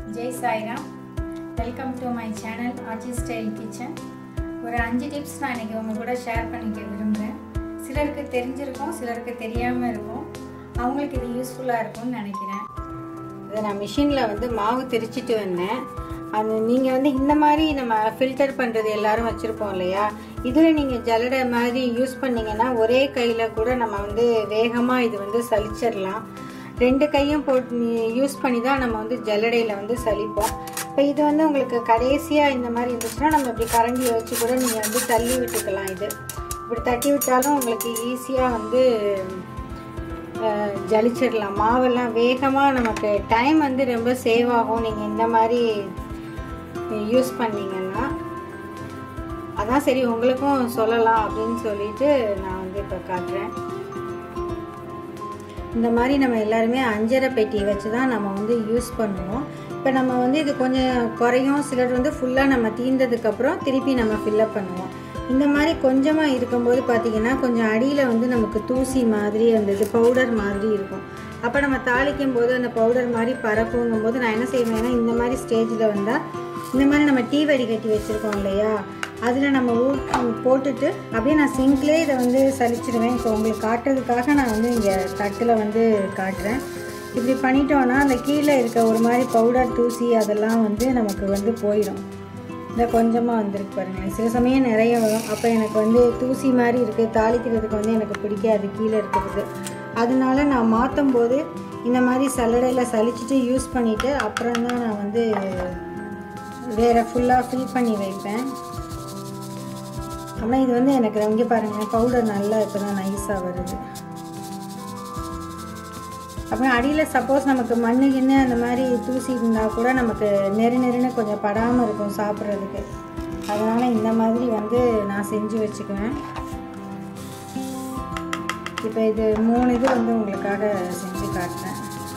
Jai Sairam welcome to my channel Aachi style kitchen ஒரு அஞ்சு tips நான் இன்றைக்கி உங்கள் கூட ஷேர் பண்ணிக்க விரும்புகிறேன் சிலருக்கு தெரிஞ்சிருக்கும் சிலருக்கு தெரியாமல் இருக்கும் அவங்களுக்கு இது யூஸ்ஃபுல்லாக இருக்கும்னு நினைக்கிறேன் இதை நான் மிஷினில் வந்து மாவு திரிச்சிட்டு வந்தேன் அது நீங்கள் வந்து இந்த மாதிரி நம்ம ஃபில்டர் பண்ணுறது எல்லாரும் வச்சுருப்போம் இல்லையா இதில் நீங்கள் ஜல்லடை மாதிரி யூஸ் பண்ணிங்கன்னா ஒரே கையில் கூட நம்ம வந்து வேகமாக இது வந்து சலிச்சிடலாம் ரெண்டு கையும் போட்டு யூஸ் பண்ணி தான் நம்ம வந்து ஜல்லடையில் வந்து சலிப்போம் இப்போ இது வந்து உங்களுக்கு கடைசியாக இந்த மாதிரி இருந்துச்சுன்னா நம்ம இப்படி கரண்டியை வச்சு கூட நீங்கள் வந்து தள்ளி விட்டுக்கலாம் இது இப்படி தட்டி விட்டாலும் உங்களுக்கு ஈஸியாக வந்து அஹ், ஜலிச்சிடலாம் மாவெல்லாம் வேகமாக நமக்கு டைம் வந்து ரொம்ப சேவ் ஆகும் நீங்கள் இந்த மாதிரி யூஸ் பண்ணீங்கன்னா அதான் சரி உங்களுக்கும் சொல்லலாம் அப்படின்னு சொல்லிட்டு நான் வந்து இப்போ காட்டுறேன் இந்த மாதிரி நம்ம எல்லாருமே அஞ்சரை பெட்டி வச்சு தான் நம்ம வந்து யூஸ் பண்ணுவோம் இப்போ நம்ம வந்து இது கொஞ்சம் குறையும் சிலர் வந்து ஃபுல்லாக நம்ம தீர்ந்ததுக்கப்புறம் திருப்பி நம்ம ஃபில்லப் பண்ணுவோம் இந்த மாதிரி கொஞ்சமாக இருக்கும்போது பார்த்திங்கன்னா கொஞ்சம் அடியில் வந்து நமக்கு தூசி மாதிரி அந்த இது பவுடர் மாதிரி இருக்கும் அப்போ நம்ம தாளிக்கும் போது அந்த பவுடர் மாதிரி பறக்குங்கும் போது நான் என்ன செய்வேன்னா இந்த மாதிரி ஸ்டேஜில் வந்தால் இந்த மாதிரி நம்ம டீ வடிகட்டி வச்சுருக்கோம் இல்லையா அதில் நம்ம ஊ போட்டுட்டு அப்படியே நான் சிங்க்லேயே இதை வந்து சலிச்சிடுவேன் இப்போ உங்களுக்கு காட்டுறதுக்காக நான் வந்து இங்கே தட்டில் வந்து காட்டுறேன் இப்படி பண்ணிட்டோன்னா அந்த கீழே இருக்க ஒரு மாதிரி பவுடர் தூசி அதெல்லாம் வந்து நமக்கு வந்து போயிடும் இந்த கொஞ்சமாக வந்திருக்கு பாருங்களேன் சில சமயம் நிறைய வரும் அப்போ எனக்கு வந்து தூசி மாதிரி இருக்குது தாளிக்கிறதுக்கு வந்து எனக்கு பிடிக்காது கீழே இருக்கிறது அதனால நான் மாற்றும் போது இந்த மாதிரி சல்லடையில் சலிச்சிட்டு யூஸ் பண்ணிவிட்டு அப்புறம் தான் நான் வந்து வேறு ஃபுல்லாக ஃபில் பண்ணி வைப்பேன் ஆனால் இது வந்து எனக்கு இங்கே பாருங்கள் பவுடர் நல்லா இப்போ தான் நைஸாக வருது அப்புறம் அடியில் சப்போஸ் நமக்கு மண்ணு கிண்ணு அந்த மாதிரி தூசி இருந்தால் கூட நமக்கு நெரு நெருன்னு கொஞ்சம் படாமல் இருக்கும் சாப்பிட்றதுக்கு அதனால் இந்த மாதிரி வந்து நான் செஞ்சு வச்சுக்குவேன் இப்போ இது மூணு இது வந்து உங்களுக்காக செஞ்சு காட்டுறேன்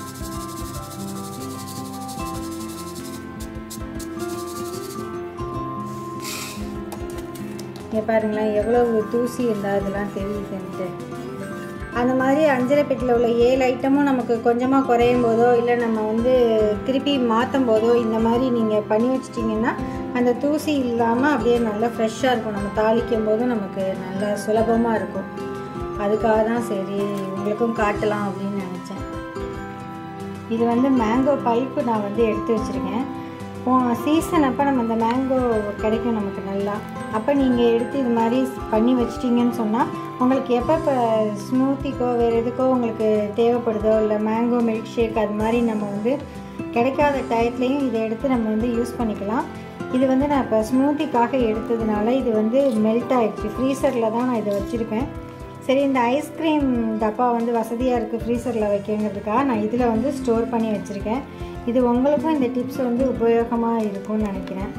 இங்கே பாருங்களேன் எவ்வளவு தூசி இருந்தால் அதெல்லாம் தெரியுதுன்ட்டு அந்த மாதிரி அஞ்சரை பெட்டியில் உள்ள ஏழு ஐட்டமும் நமக்கு கொஞ்சமாக குறையும் போதோ இல்லை நம்ம வந்து திருப்பி மாற்றும் போதோ இந்த மாதிரி நீங்கள் பண்ணி வச்சிட்டிங்கன்னா அந்த தூசி இல்லாமல் அப்படியே நல்லா ஃப்ரெஷ்ஷாக இருக்கும் நம்ம தாளிக்கும் போதும் நமக்கு நல்லா சுலபமாக இருக்கும் அதுக்காக தான் சரி உங்களுக்கும் காட்டலாம் அப்படின்னு நினச்சேன் இது வந்து மேங்கோ பல்ப்பு நான் வந்து எடுத்து வச்சுருக்கேன் சீசன் அப்போ நம்ம இந்த மேங்கோ கிடைக்கும் நமக்கு நல்லா அப்போ நீங்கள் எடுத்து இது மாதிரி பண்ணி வச்சிட்டிங்கன்னு சொன்னால் உங்களுக்கு எப்போ இப்போ ஸ்மூத்திக்கோ வேறு எதுக்கோ உங்களுக்கு தேவைப்படுதோ இல்லை மேங்கோ மில்க் ஷேக் அது மாதிரி நம்ம வந்து கிடைக்காத டயத்துலையும் இதை எடுத்து நம்ம வந்து யூஸ் பண்ணிக்கலாம் இது வந்து நான் இப்போ ஸ்மூத்திக்காக எடுத்ததுனால இது வந்து மெல்ட் ஆயிடுச்சு ஃப்ரீசரில் தான் நான் இதை வச்சுருப்பேன் சரி இந்த ஐஸ்கிரீம் டப்பா வந்து வசதியாக இருக்குது ஃப்ரீசரில் வைக்கங்கிறதுக்காக நான் இதில் வந்து ஸ்டோர் பண்ணி வச்சுருக்கேன் இது உங்களுக்கும் இந்த டிப்ஸ் வந்து உபயோகமாக இருக்கும்னு நினைக்கிறேன்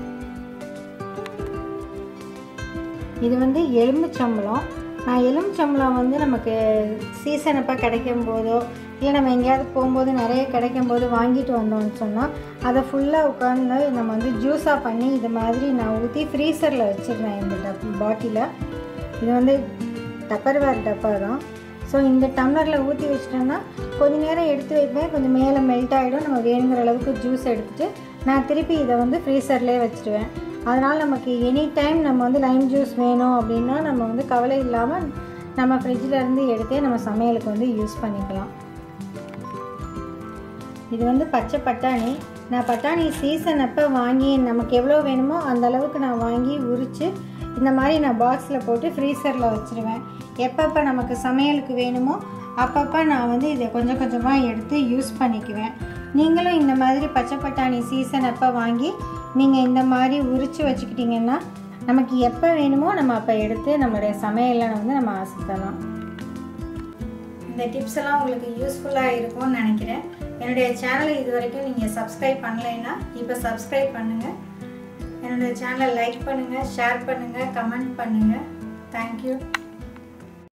இது வந்து எலும்புச்சம்பளம் நான் எலும்புச்சம்பளம் வந்து நமக்கு சீசன் அப்போ கிடைக்கும் போதோ இல்லை நம்ம எங்கேயாவது போகும்போது நிறைய கிடைக்கும் போது வாங்கிட்டு வந்தோம்னு சொன்னால் அதை ஃபுல்லாக உட்காந்து நம்ம வந்து ஜூஸாக பண்ணி இது மாதிரி நான் ஊற்றி ஃப்ரீசரில் வச்சுருந்தேன் இந்த டப் பாட்டிலை இது வந்து டப்பர்வேர் டப்பா தான் ஸோ இந்த டம்ளரில் ஊற்றி வச்சிட்டோன்னா கொஞ்ச நேரம் எடுத்து வைப்பேன் கொஞ்சம் மேலே மெல்ட் ஆகிடும் நம்ம வேணுங்கிற அளவுக்கு ஜூஸ் எடுத்துகிட்டு நான் திருப்பி இதை வந்து ஃப்ரீசர்லேயே வச்சுருவேன் அதனால் நமக்கு எனி டைம் நம்ம வந்து லைம் ஜூஸ் வேணும் அப்படின்னா நம்ம வந்து கவலை இல்லாமல் நம்ம ஃப்ரிட்ஜில் இருந்து எடுத்தே நம்ம சமையலுக்கு வந்து யூஸ் பண்ணிக்கலாம் இது வந்து பச்சை பட்டாணி நான் பட்டாணி சீசன் அப்போ வாங்கி நமக்கு எவ்வளோ வேணுமோ அந்த அளவுக்கு நான் வாங்கி உரித்து இந்த மாதிரி நான் பாக்ஸில் போட்டு ஃப்ரீசரில் வச்சுருவேன் எப்பப்போ நமக்கு சமையலுக்கு வேணுமோ அப்பப்போ நான் வந்து இதை கொஞ்சம் கொஞ்சமாக எடுத்து யூஸ் பண்ணிக்குவேன் நீங்களும் இந்த மாதிரி பச்சை பட்டாணி சீசன் அப்போ வாங்கி நீங்கள் இந்த மாதிரி உரித்து வச்சுக்கிட்டிங்கன்னா நமக்கு எப்போ வேணுமோ நம்ம அப்போ எடுத்து நம்மளுடைய சமையலில் வந்து நம்ம ஆசைப்படலாம் இந்த டிப்ஸ் எல்லாம் உங்களுக்கு யூஸ்ஃபுல்லாக இருக்கும்னு நினைக்கிறேன் என்னுடைய சேனலை இது வரைக்கும் நீங்கள் சப்ஸ்கிரைப் பண்ணலைன்னா இப்போ சப்ஸ்கிரைப் பண்ணுங்கள் என்னுடைய சேனலை லைக் பண்ணுங்கள் ஷேர் பண்ணுங்கள் கமெண்ட் பண்ணுங்கள் தேங்க்யூ